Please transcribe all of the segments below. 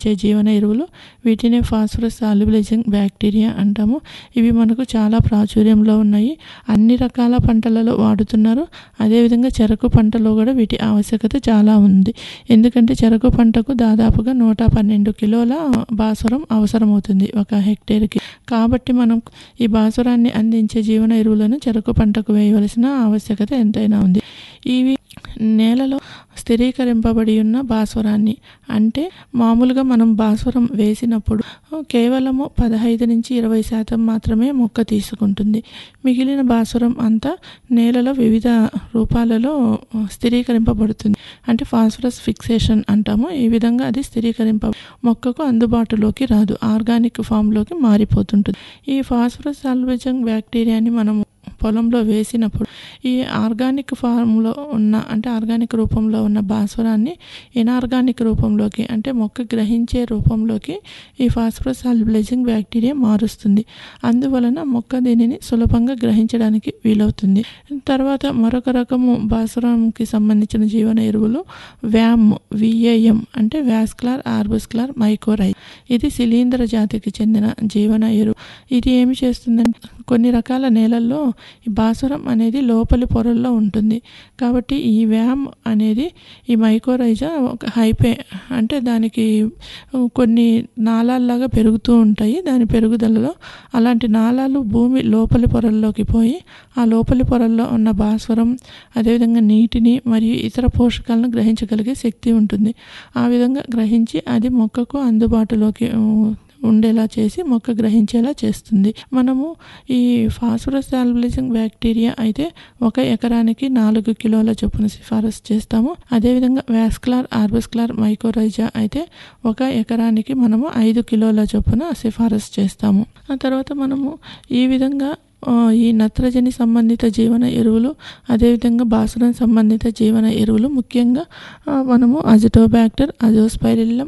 అందించే జీవన ఎరువులు వీటినే ఫాస్ఫరస్ సాల్యుబిలైజింగ్ బ్యాక్టీరియా అంటాము ఇవి మనకు చాలా ప్రాచుర్యంలో ఉన్నాయి అన్ని రకాల పంటలలో వాడుతున్నారు అదేవిధంగా చెరకు పంటలో కూడా వీటి ఆవశ్యకత చాలా ఉంది ఎందుకంటే చెరకు పంటకు దాదాపుగా నూట పన్నెండు కిలోల భాస్వరం అవసరమవుతుంది ఒక హెక్టేర్కి కాబట్టి మనం ఈ భాస్వరాన్ని అందించే జీవన ఎరువులను చెరకు పంటకు వేయవలసిన ఆవశ్యకత ఎంతైనా ఉంది ఇవి నేలలో స్థిరీకరింపబడి ఉన్న భాస్వరాన్ని అంటే మామూలుగా మనం భాస్వరం వేసినప్పుడు కేవలము పదహైదు నుంచి ఇరవై శాతం మాత్రమే మొక్క తీసుకుంటుంది మిగిలిన భాస్వరం అంతా నేలలో వివిధ రూపాలలో స్థిరీకరింపబడుతుంది అంటే ఫాస్ఫరస్ ఫిక్సేషన్ అంటాము ఈ విధంగా అది స్థిరీకరింప మొక్కకు అందుబాటులోకి రాదు ఆర్గానిక్ ఫామ్లోకి మారిపోతుంటుంది ఈ ఫాస్ఫరస్ సాల్వేజంగ్ బ్యాక్టీరియాని మనము పొలంలో వేసినప్పుడు ఈ ఆర్గానిక్ ఫామ్లో ఉన్న అంటే ఆర్గానిక్ రూపంలో ఉన్న భాస్వరాన్ని ఇనార్గానిక్ రూపంలోకి అంటే మొక్క గ్రహించే రూపంలోకి ఈ ఫాస్ఫరస్ సాల్బిలైజింగ్ బ్యాక్టీరియా మారుస్తుంది అందువలన మొక్క దీనిని సులభంగా గ్రహించడానికి వీలవుతుంది తర్వాత మరొక రకము భాస్వరంకి సంబంధించిన జీవన ఎరువులు వ్యామ్ విఏఎం అంటే వ్యాస్కులార్ ఆర్బస్కులార్ మైకోరై ఇది శిలీంద్ర జాతికి చెందిన జీవన ఎరువు ఇది ఏమి చేస్తుందంటే కొన్ని రకాల నేలల్లో ఈ భాస్వరం అనేది లోపలి పొరల్లో ఉంటుంది కాబట్టి ఈ వ్యామ్ అనేది ఈ మైకోరైజా ఒక హైపే అంటే దానికి కొన్ని నాళాల్లాగా పెరుగుతూ ఉంటాయి దాని పెరుగుదలలో అలాంటి నాళాలు భూమి లోపలి పొరల్లోకి పోయి ఆ లోపలి పొరల్లో ఉన్న భాస్వరం అదేవిధంగా నీటిని మరియు ఇతర పోషకాలను గ్రహించగలిగే శక్తి ఉంటుంది ఆ విధంగా గ్రహించి అది మొక్కకు అందుబాటులోకి ఉండేలా చేసి మొక్క గ్రహించేలా చేస్తుంది మనము ఈ ఫాస్ఫరస్ సాల్బిలైజింగ్ బ్యాక్టీరియా అయితే ఒక ఎకరానికి నాలుగు కిలోల చొప్పున సిఫారసు చేస్తాము అదేవిధంగా వ్యాస్కులార్ ఆర్బస్కులార్ మైకోరైజా అయితే ఒక ఎకరానికి మనము ఐదు కిలోల చొప్పున సిఫారసు చేస్తాము ఆ తర్వాత మనము ఈ విధంగా ఈ నత్రజని సంబంధిత జీవన ఎరువులు అదేవిధంగా భాస్వరం సంబంధిత జీవన ఎరువులు ముఖ్యంగా మనము అజిటోబ్యాక్టర్ అజోస్పైరిల్లం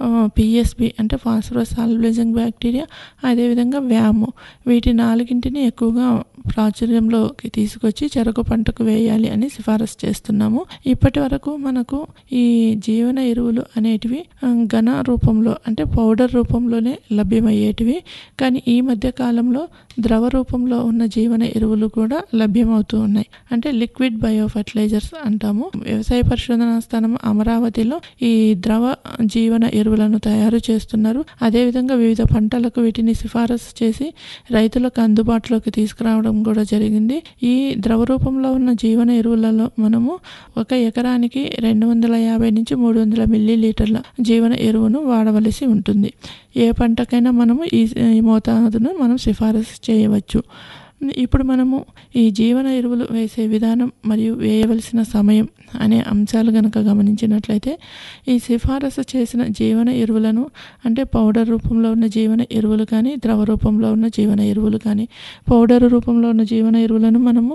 పిఎస్బి అంటే ఫాస్ఫరస్ సాల్బిలైజింగ్ బ్యాక్టీరియా అదేవిధంగా వ్యాము వీటి నాలుగింటిని ఎక్కువగా ప్రాచుర్యంలోకి తీసుకొచ్చి చెరకు పంటకు వేయాలి అని సిఫారసు చేస్తున్నాము ఇప్పటి వరకు మనకు ఈ జీవన ఎరువులు అనేటివి ఘన రూపంలో అంటే పౌడర్ రూపంలోనే లభ్యమయ్యేటివి కానీ ఈ మధ్య కాలంలో ద్రవ రూపంలో ఉన్న జీవన ఎరువులు కూడా లభ్యమవుతూ ఉన్నాయి అంటే లిక్విడ్ బయో ఫర్టిలైజర్స్ అంటాము వ్యవసాయ పరిశోధనా స్థానం అమరావతిలో ఈ ద్రవ జీవన ఎరువులను తయారు చేస్తున్నారు అదేవిధంగా వివిధ పంటలకు వీటిని సిఫారసు చేసి రైతులకు అందుబాటులోకి తీసుకురావడం కూడా జరిగింది ఈ ద్రవ రూపంలో ఉన్న జీవన ఎరువులలో మనము ఒక ఎకరానికి రెండు వందల యాభై నుంచి మూడు వందల మిల్లీ లీటర్ల జీవన ఎరువును వాడవలసి ఉంటుంది ఏ పంటకైనా మనము ఈ మోతాదును మనం సిఫారసు చేయవచ్చు ఇప్పుడు మనము ఈ జీవన ఎరువులు వేసే విధానం మరియు వేయవలసిన సమయం అనే అంశాలు కనుక గమనించినట్లయితే ఈ సిఫారసు చేసిన జీవన ఎరువులను అంటే పౌడర్ రూపంలో ఉన్న జీవన ఎరువులు కానీ ద్రవ రూపంలో ఉన్న జీవన ఎరువులు కానీ పౌడర్ రూపంలో ఉన్న జీవన ఎరువులను మనము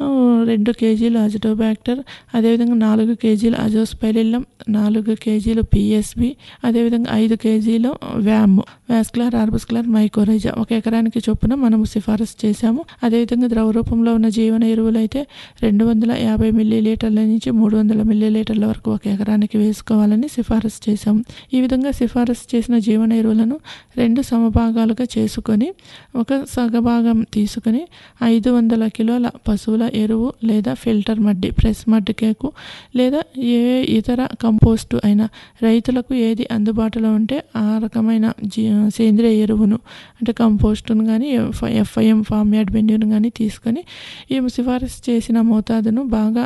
రెండు కేజీలు అజిటోబ్యాక్టర్ అదేవిధంగా నాలుగు కేజీలు అజోస్పైలిల్లం నాలుగు కేజీలు పిఎస్బి అదేవిధంగా ఐదు కేజీలు వ్యామ్ వ్యాస్కులర్ ఆర్బస్కులర్ మైకోరైజా ఒక ఎకరానికి చొప్పున మనము సిఫారసు చేశాము అదేవిధంగా ద్రవ రూపంలో ఉన్న జీవన ఎరువులు అయితే రెండు వందల యాభై మిల్లీ లీటర్ల నుంచి మూడు వందల మిల్లీ లీటర్ల వరకు ఒక ఎకరానికి వేసుకోవాలని సిఫారసు చేశాము ఈ విధంగా సిఫారసు చేసిన జీవన ఎరువులను రెండు సమభాగాలుగా చేసుకొని ఒక సగభాగం తీసుకొని ఐదు వందల కిలోల పశువుల ఎరువు లేదా ఫిల్టర్ మడ్డి ప్రెస్ మడ్డి కేకు లేదా ఏ ఇతర కంపోస్టు అయినా రైతులకు ఏది అందుబాటులో ఉంటే ఆ రకమైన జీ సేంద్రియ ఎరువును అంటే కంపోస్టును కానీ ఎఫ్ఐఎం ఫామ్ యార్డ్ బెండ్యూను కానీ తీసుకొని ఈ సిఫారసు చేసిన మోతాదును బాగా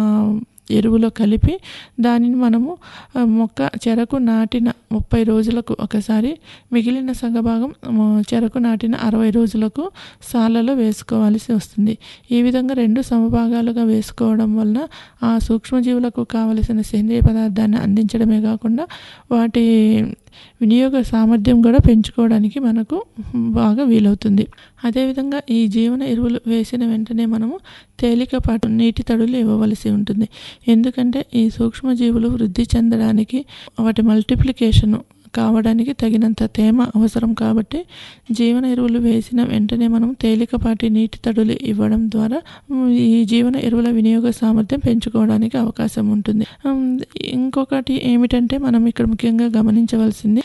ఎరువులో కలిపి దానిని మనము మొక్క చెరకు నాటిన ముప్పై రోజులకు ఒకసారి మిగిలిన సగభాగం చెరకు నాటిన అరవై రోజులకు సాలలో వేసుకోవాల్సి వస్తుంది ఈ విధంగా రెండు సమభాగాలుగా వేసుకోవడం వలన ఆ సూక్ష్మజీవులకు కావలసిన సేంద్రియ పదార్థాన్ని అందించడమే కాకుండా వాటి వినియోగ సామర్థ్యం కూడా పెంచుకోవడానికి మనకు బాగా వీలవుతుంది అదేవిధంగా ఈ జీవన ఎరువులు వేసిన వెంటనే మనము తేలికపాటు నీటి తడులు ఇవ్వవలసి ఉంటుంది ఎందుకంటే ఈ సూక్ష్మజీవులు వృద్ధి చెందడానికి వాటి మల్టిప్లికేషను కావడానికి తగినంత తేమ అవసరం కాబట్టి జీవన ఎరువులు వేసిన వెంటనే మనం తేలికపాటి నీటి తడులు ఇవ్వడం ద్వారా ఈ జీవన ఎరువుల వినియోగ సామర్థ్యం పెంచుకోవడానికి అవకాశం ఉంటుంది ఇంకొకటి ఏమిటంటే మనం ఇక్కడ ముఖ్యంగా గమనించవలసింది